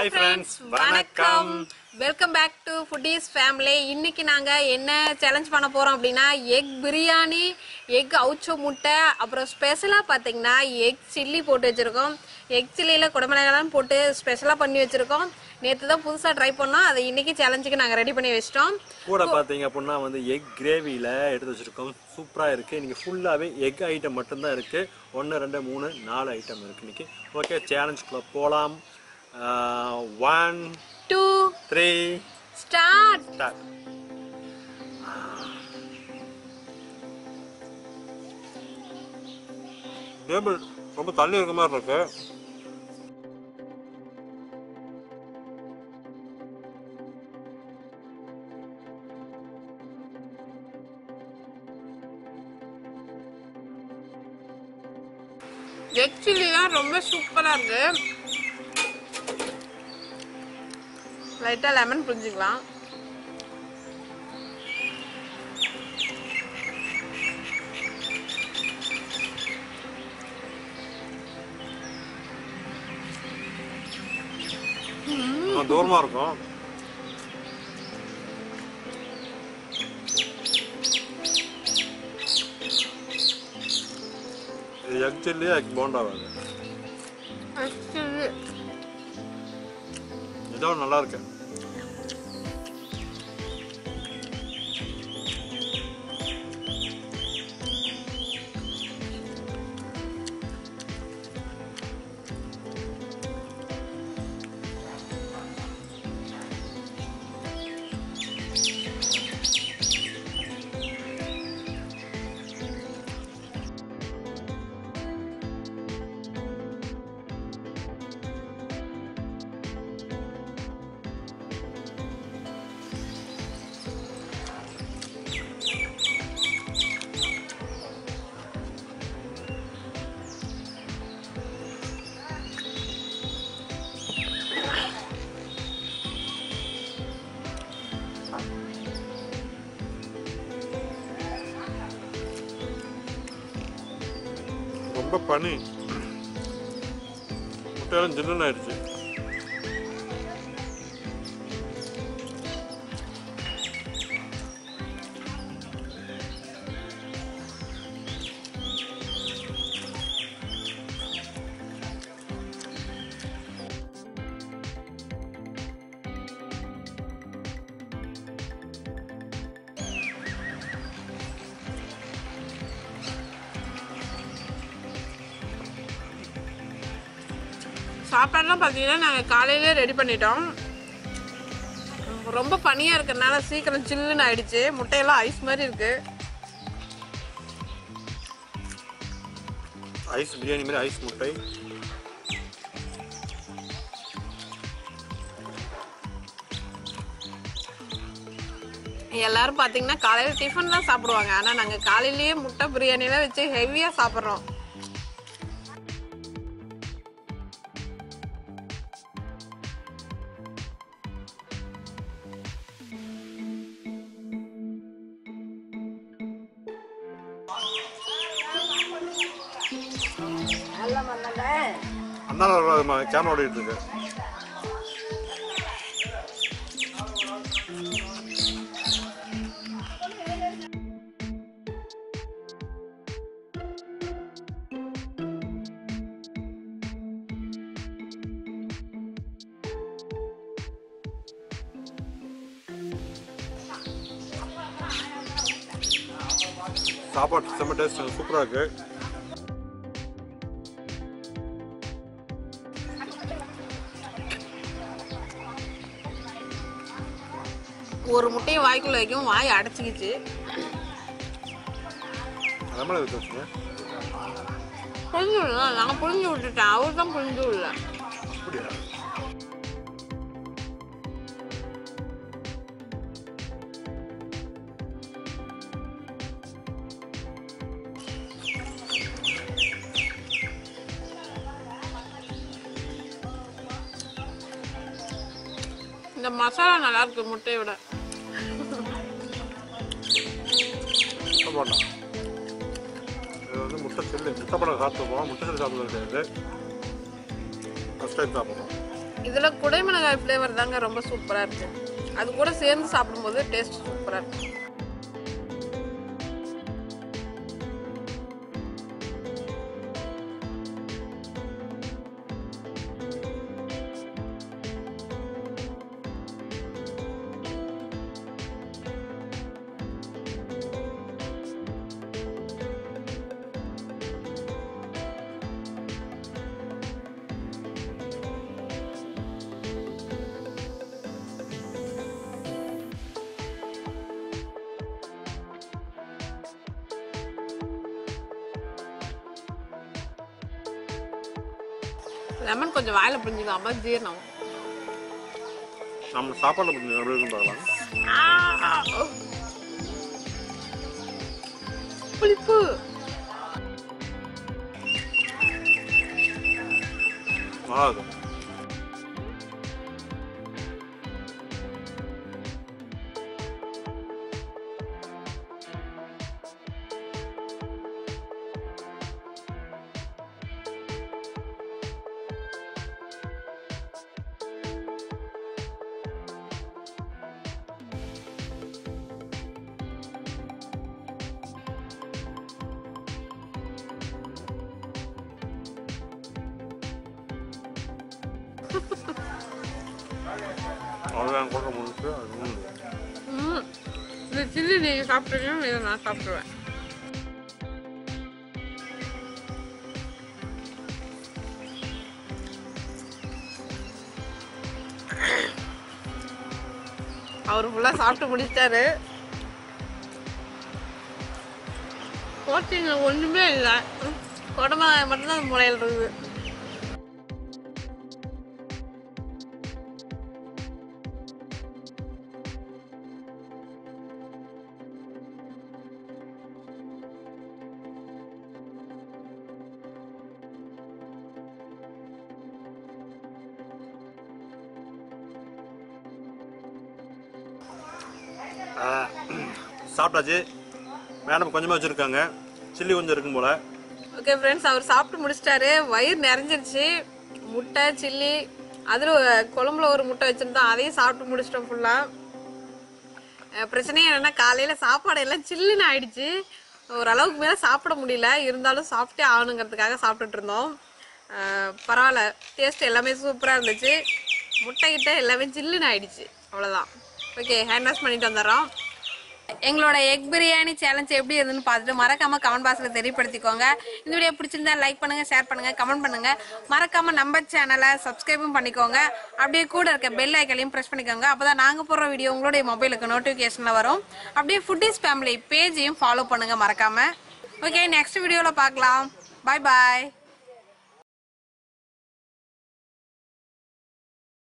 Hi friends வணக்கம் welcome back to Foodies family இன்னைக்கு நாங்க என்ன சேலஞ்ச் பண்ண போறோம் அப்படின்னா எக் பிரியாணி எக் அவுச்சோ முட்டை அப்புறம் ஸ்பெஷலா பாத்தீங்கன்னா எக் சில்லி போட்டு வச்சிருக்கோம் எக் சில்லியில குடமிளகாலாம் போட்டு ஸ்பெஷலா பண்ணி வச்சிருக்கோம் நேற்று தான் புதுசா ட்ரை பண்ணோம் அதை இன்னைக்கு சேலஞ்சுக்கு நாங்க ரெடி பண்ணி வச்சிட்டோம் கூட பார்த்தீங்க அப்படின்னா வந்து எக் கிரேவியில் எடுத்து வச்சிருக்கோம் சூப்பராக இருக்குது இன்னைக்கு ஃபுல்லாகவே எக் ஐட்டம் மட்டும்தான் இருக்குது ஒன்று ரெண்டு மூணு நாலு ஐட்டம் இருக்குது இன்னைக்கு ஓகே சேலஞ்சுக்குள்ளே போகலாம் one two three start start table ரொம்ப தள்ளி இருக்க மாதிரி இருக்கு எக் சில்லி தான் ரொம்ப சூப்பரா இருக்கு லைட்டா லெமன் புரிஞ்சுக்கலாம் தூரமாக இருக்கும் இது எக் சில்லி எக் போண்டா வேறு எக் சில்லி ஏதோ நல்லா இருக்கு ரொம்ப பனி முட்டையெல்லாம் ஜில்லுன்னு ஆயிடுச்சு சாப்பாடுலாம் பார்த்தீங்கன்னா நாங்கள் காலையிலே ரெடி பண்ணிட்டோம் ரொம்ப பனியாக இருக்கிறதுனால சீக்கிரம் சில்லுன்னு ஆயிடுச்சு முட்டையெல்லாம் ஐஸ் மாதிரி இருக்கு ஐஸ் பிரியாணி மாதிரி ஐஸ் முட்டை எல்லாரும் பார்த்தீங்கன்னா காலையில் டிஃபன் தான் சாப்பிடுவாங்க ஆனால் நாங்கள் காலையிலேயே முட்டை பிரியாணிலாம் வச்சு ஹெவியாக சாப்பிட்றோம் அண்ணா கேமரா ஓடிட்டு இருக்கு சாப்பாடு செம்ம டேஸ்ட் சூப்பராக இருக்கு ஒரு முட்டையை வாய்க்குள்ள வைக்கும் வாய் அடைச்சிக்கிச்சு அதனால இது வச்சுங்க புரிஞ்சு விடல நான் புரிஞ்சு விட்டுட்டேன் அவர் தான் புரிஞ்சு விடல அப்படியா இந்த மசாலா நல்லா இருக்கு முட்டையை விட போட்டா இது வந்து முட்டை சில்லு முட்டை படம் சாப்பிட்டு போவோம் முட்டை சில்லு சாப்பிடுறது கிடையாது ஃபஸ்ட் டைம் சாப்பிட்றோம் இதுல குடைமிளகாய் ஃப்ளேவர் தாங்க ரொம்ப சூப்பரா இருக்கு அது கூட சேர்ந்து சாப்பிடும்போது டேஸ்ட் சூப்பரா இருக்கு லெமன் கொஞ்சம் வாயில புரிஞ்சுக்காம ஜீரணம் நம்ம சாப்பாடு எப்படி இருக்குன்னு பார்க்கலாம் புளிப்பு நல்லா இருக்கும் அவ்வளோதான் கூட முடிச்சு அது உண்டு. ம். இந்த சில்லி நீங்க சாப்பிட்டுருக்கீங்க இதை நான் சாப்பிடுவேன் அவர் ஃபுல்லா சாப்பிட்டு முடிச்சிட்டாரு போட்டிங்க ஒண்ணுமே இல்லை குடமிளகாய் மட்டும்தான் அந்த முளையில் இருக்குது ஆ, சாப்பிட்டாச்சு மேடம் கொஞ்சமாக வச்சுருக்காங்க சில்லி கொஞ்சம் இருக்கும் போல் ஓகே ஃப்ரெண்ட்ஸ் அவர் சாப்பிட்டு முடிச்சிட்டாரு வயிறு நிறைஞ்சிருச்சு முட்டை சில்லி அதில் குழம்புல ஒரு முட்டை வச்சுருந்தோம் அதையும் சாப்பிட்டு முடிச்சிட்டோம் ஃபுல்லாக பிரச்சனையே என்னன்னா காலையில் சாப்பாடு எல்லாம் சில்லுன்னு ஆயிடுச்சு ஓரளவுக்கு மேலே சாப்பிட முடியல இருந்தாலும் சாப்பிட்டே ஆகணுங்கிறதுக்காக சாப்பிட்டுட்டு இருந்தோம் அஹ் பரவாயில்ல டேஸ்ட் எல்லாமே சூப்பராக இருந்துச்சு முட்டை கிட்ட எல்லாமே சில்லுன்னு ஆயிடுச்சு அவ்வளோதான் ஓகே ஹேண்ட் வாஷ் பண்ணிட்டு வந்துடுறோம் எங்களோட எக் பிரியாணி சேலஞ்ச் எப்படி இருந்துன்னு பார்த்துட்டு மறக்காம கமெண்ட் பாக்ஸ்ல தெரியப்படுத்திக்கோங்க இந்த வீடியோ பிடிச்சிருந்தா லைக் பண்ணுங்க ஷேர் பண்ணுங்க கமெண்ட் பண்ணுங்க மறக்காம நம்ம சேனலை சப்ஸ்கிரைபும் பண்ணிக்கோங்க அப்படியே கூட இருக்க பெல் ஐக்கனையும் பிரஸ் பண்ணிக்கோங்க அப்பதான் நாங்க போடுற வீடியோ உங்களுடைய மொபைலுக்கு நோட்டிபிகேஷன்ல வரும் அப்படியே ஃபுட்டிஸ் ஃபேமிலி பேஜையும் ஃபாலோ பண்ணுங்க மறக்காம ஓகே நெக்ஸ்ட் வீடியோல பார்க்கலாம் பாய் பாய்